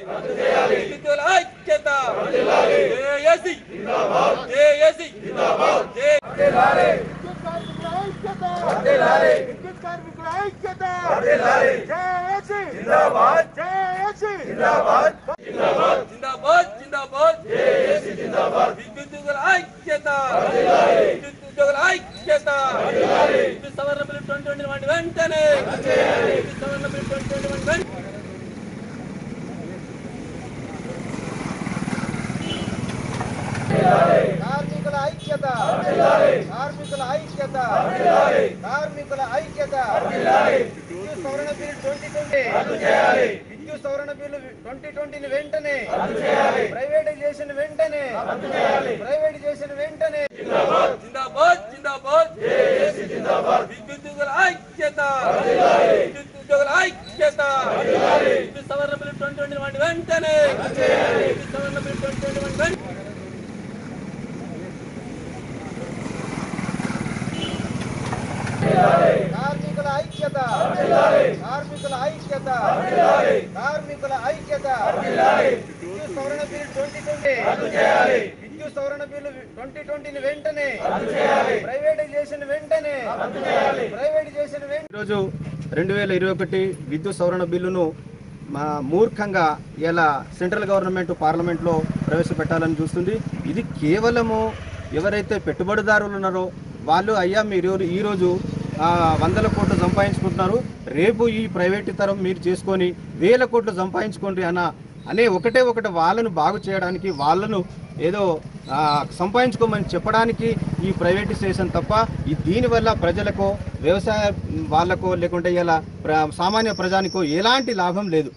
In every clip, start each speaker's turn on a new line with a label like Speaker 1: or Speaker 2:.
Speaker 1: విద్యుత్తుల ఐక్యత JAC JAC జే
Speaker 2: విద్యుత్ కార్మికుల ఐక్యత విద్యుత్ కార్మికుల ఐక్యత జేఏసీ జిందాబాద్ జేఏసీ జిందాబాద్
Speaker 1: జిందాబాద్ జిందాబాద్ జేఏసీ జిందాబాద్ విద్యుత్తుల ఐక్యత విద్యుత్తుల ఐక్యత విద్యుత్ సవరణ బిల్లు ట్వంటీ ట్వంటీ వన్ వెంటనే విద్యుత్ సవరణ బిల్లు ట్వంటీ ట్వంటీ వన్ వెంటనే
Speaker 2: కార్మికుల ఐక్యత కార్మికుల ఐక్యత కార్మికుల ఐక్యత విద్యుత్ సవరణ బిల్లు ట్వంటీ ట్వంటీ విద్యుత్ సవరణ బిల్లు ట్వంటీ ట్వంటీని వెంటనే ప్రైవేటైజేషన్ వెంటనే ప్రైవేటైజేషన్ వెంటనే
Speaker 1: జిందాబాద్ జిందాబాద్ జేఏసీ జిందాబాద్ విద్యుత్తుల ఐక్యత విద్యుత్తుల ఐక్యత విద్యుత్ సవరణ బిల్లు ట్వంటీ ట్వంటీ వన్ వెంటనే విద్యుత్ సవరణ బిల్లు ట్వంటీ ట్వంటీ వన్ వెంటనే
Speaker 2: కార్మికుల ఐక్యత కార్మికుల ఐక్యత కార్మికుల ఐక్యత విద్యుత్ సవరణ బిల్లు ట్వంటీ ట్వంటీ విద్యుత్ సవరణ బిల్లు ట్వంటీ ట్వంటీని వెంటనే ప్రైవేటైజేషన్ వెంటనే ప్రైవేటైజేషన్ వెంటనే
Speaker 3: ఈరోజు రెండు వేల ఇరవై ఒకటి విద్యుత్ సవరణ బిల్లును మా మూర్ఖంగా ఇలా సెంట్రల్ గవర్నమెంట్ పార్లమెంట్లో ప్రవేశపెట్టాలని చూస్తుంది ఇది కేవలము ఎవరైతే పెట్టుబడిదారులు ఉన్నారో వాళ్ళు అయ్యా మీరు ఈరోజు ఆ, వందల కోట్లు సంపాదించుకుంటున్నారు రేపు ఈ ప్రైవేటీకరం మీరు చేసుకొని వేల కోట్లు సంపాదించుకోండి అన్న అనే ఒకటే ఒకటి వాళ్ళను బాగు చేయడానికి వాళ్ళను ఏదో ఆ, సంపాదించుకోమని చెప్పడానికి ఈ ప్రైవేటైజేషన్ తప్ప ఈ దీనివల్ల ప్రజలకు వ్యవసాయ వాళ్ళకో లేకుంటే ఇలా ప్ర- సామాన్య ప్రజానికో ఎలాంటి లాభం లేదు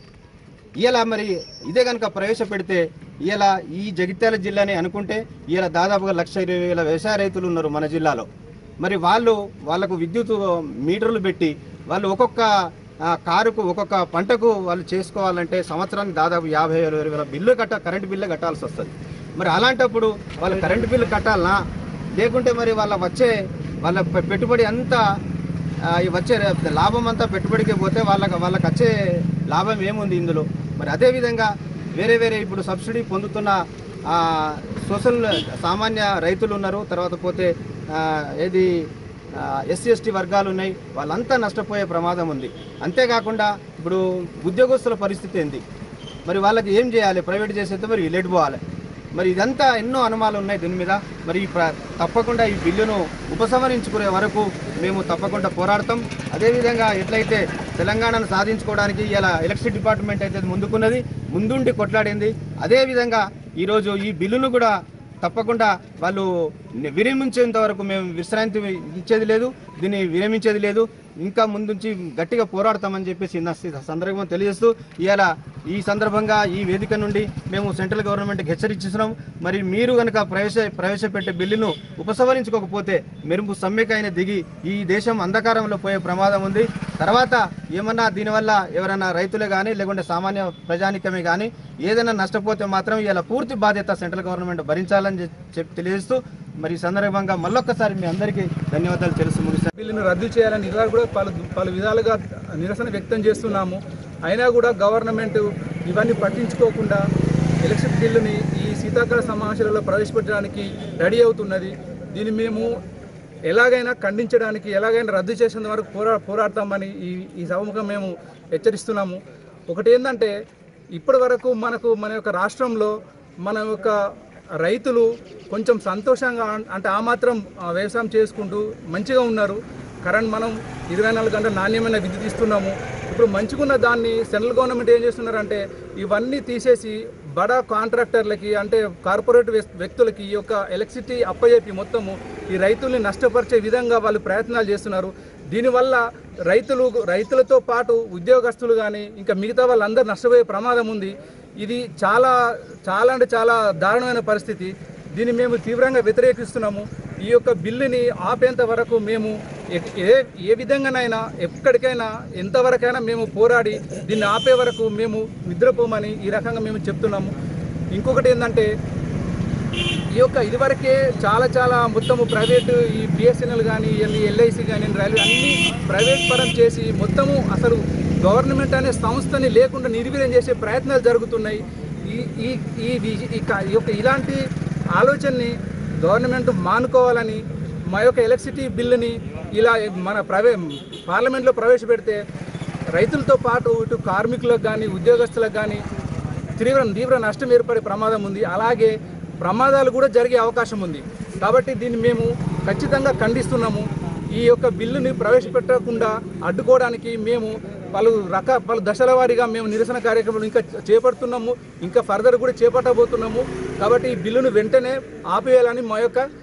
Speaker 3: ఇలా మరి ఇదే కనుక ప్రవేశపెడితే ఇలా ఈ జగిత్యాల జిల్లాని అనుకుంటే ఇలా దాదాపుగా లక్ష ఇరవై వేల వ్యవసాయ రైతులు ఉన్నారు మన జిల్లాలో మరి వాళ్ళు వాళ్ళకు విద్యుత్ మీటర్లు పెట్టి వాళ్ళు ఒక్కొక్క ఆ, కారుకు ఒక్కొక్క పంటకు వాళ్ళు చేసుకోవాలంటే సంవత్సరానికి దాదాపు యాభై వేల ఇరవై వేల బిల్లు కట్ట కరెంట్ బిల్లు కట్టాల్సి వస్తుంది మరి అలాంటప్పుడు వాళ్ళు కరెంట్ బిల్లు కట్టాలనా లేకుంటే మరి వాళ్ళ వచ్చే వాళ్ళ పె- పెట్టుబడి అంతా ఆ, ఈ వచ్చే రే- లాభం అంతా పెట్టుబడికి పోతే వాళ్ళకి వాళ్ళకి వచ్చే లాభం ఏముంది ఇందులో మరి అదే విధంగా వేరే వేరే ఇప్పుడు సబ్సిడీ పొందుతున్న ఆ, సోషల్ సామాన్య రైతులు ఉన్నారు తర్వాత పోతే ఆ, ఏది ఎస్సీ ఎస్టీ వర్గాలు ఉన్నాయి వాళ్ళంతా నష్టపోయే ప్రమాదం ఉంది అంతేకాకుండా ఇప్పుడు ఉద్యోగస్తుల పరిస్థితి ఏంది మరి వాళ్ళకి ఏం చేయాలి ప్రైవేట్ చేసేస్తే మరి లేట్ పోవాలి మరి ఇదంతా ఎన్నో అనుమానాలు ఉన్నాయి దీని మీద మరి ఈ ప్ర- తప్పకుండా ఈ బిల్లును ఉపసంహరించుకునే వరకు మేము తప్పకుండా పోరాడతాం అదేవిధంగా ఎట్లయితే తెలంగాణను సాధించుకోవడానికి ఇలా ఎలక్ట్రిసిటీ డిపార్ట్మెంట్ అయితే ముందుకున్నది ముందుండి కొట్లాడింది అదేవిధంగా ఈరోజు ఈ బిల్లును కూడా తప్పకుండా వాళ్ళు ని- విరమించేంత వరకు మేము విశ్రాంతి ఇచ్చేది లేదు దీన్ని విరమించేది లేదు ఇంకా ముందుంచి గట్టిగా పోరాడతామని చెప్పేసి నా సి- సందర్భం తెలియజేస్తూ ఇవాళ ఈ సందర్భంగా ఈ వేదిక నుండి మేము సెంట్రల్ గవర్నమెంట్కి హెచ్చరించున్నాం మరి మీరు కనుక ప్రవేశ ప్రవేశపెట్టే బిల్లును ఉపసంహరించుకోకపోతే మెరుపు సమ్మెకైన దిగి ఈ దేశం అంధకారంలో పోయే ప్రమాదం ఉంది తర్వాత ఏమన్నా దీనివల్ల ఎవరైనా రైతులే కానీ లేకుంటే సామాన్య ప్రజానికమే కానీ ఏదైనా నష్టపోతే మాత్రం ఇలా పూర్తి బాధ్యత సెంట్రల్ గవర్నమెంట్ భరించాలని చె- చెప్పి తెలియజేస్తూ మరి ఈ సందర్భంగా మళ్ళొక్కసారి మీ అందరికీ ధన్యవాదాలు తెలుసు ముగిస్తాను
Speaker 4: బిల్లును రద్దు చేయాలని ఇలా కూడా పలు పలు విధాలుగా నిరసన వ్యక్తం చేస్తున్నాము అయినా కూడా గవర్నమెంట్ ఇవన్నీ పట్టించుకోకుండా ఎలక్షన్ బిల్లుని ఈ శీతాకాల సమావేశాలలో ప్రవేశపెట్టడానికి రెడీ అవుతున్నది దీన్ని మేము ఎలాగైనా ఖండించడానికి ఎలాగైనా రద్దు చేసేంత వరకు పోరా పోరాడతామని ఈ ఈ సభముఖం మేము హెచ్చరిస్తున్నాము ఒకటి ఏంటంటే ఇప్పటి వరకు మనకు మన యొక్క రాష్ట్రంలో మన యొక్క రైతులు కొంచెం సంతోషంగా అన్- అంటే ఆ మాత్రం ఆ, వ్యవసాయం చేసుకుంటూ మంచిగా ఉన్నారు కరెంట్ మనం ఇరవై నాలుగు గంటల నాణ్యమైన విద్యుత్ ఇస్తున్నాము ఇప్పుడు మంచిగున్న దాన్ని సెంట్రల్ గవర్నమెంట్ ఏం చేస్తున్నారంటే ఇవన్నీ తీసేసి బడా కాంట్రాక్టర్లకి అంటే కార్పొరేట్ వ్యక్- వ్యక్తులకి ఈ యొక్క ఎలక్ట్రిసిటీ అప్పచెప్పి మొత్తము ఈ రైతుల్ని నష్టపరిచే విధంగా వాళ్ళు ప్రయత్నాలు చేస్తున్నారు దీనివల్ల రైతులు రైతులతో పాటు ఉద్యోగస్తులు కానీ ఇంకా మిగతా వాళ్ళందరూ నష్టపోయే ప్రమాదం ఉంది ఇది చాలా చాలా అంటే చాలా దారుణమైన పరిస్థితి దీన్ని మేము తీవ్రంగా వ్యతిరేకిస్తున్నాము ఈ యొక్క బిల్లుని ఆపేంత వరకు మేము ఎ- ఏ ఏ విధంగానైనా ఎక్కడికైనా ఎంతవరకైనా మేము పోరాడి దీన్ని ఆపే వరకు మేము నిద్రపోమని ఈ రకంగా మేము చెప్తున్నాము ఇంకొకటి ఏంటంటే ఈ యొక్క ఇదివరకే చాలా చాలా మొత్తము ప్రైవేటు ఈ బిఎస్ఎన్ఎల్ కానీ ఇవన్నీ ఎల్ఐసి కానీ రైల్వే అన్ని ప్రైవేట్ పరం చేసి మొత్తము అసలు గవర్నమెంట్ అనే సంస్థని లేకుండా నిర్వీర్యం చేసే ప్రయత్నాలు జరుగుతున్నాయి ఈ ఈ ఈ వి- ఈ క- ఈ యొక్క ఇలాంటి ఆలోచనని గవర్నమెంట్ మానుకోవాలని మా యొక్క ఎలక్ట్రిసిటీ బిల్లుని ఇలా మన ప్రవే పార్లమెంట్లో ప్రవేశపెడితే రైతులతో పాటు ఇటు కార్మికులకు కానీ ఉద్యోగస్తులకు కానీ తీవ్ర తీవ్ర నష్టం ఏర్పడే ప్రమాదం ఉంది అలాగే ప్రమాదాలు కూడా జరిగే అవకాశం ఉంది కాబట్టి దీన్ని మేము ఖచ్చితంగా ఖండిస్తున్నాము ఈ యొక్క బిల్లుని ప్రవేశపెట్టకుండా అడ్డుకోవడానికి మేము పలు రక పలు దశల వారీగా మేము నిరసన కార్యక్రమాలు ఇంకా చేపడుతున్నాము ఇంకా ఫర్దర్ కూడా చేపట్టబోతున్నాము కాబట్టి ఈ బిల్లును వెంటనే ఆపేయాలని మా యొక్క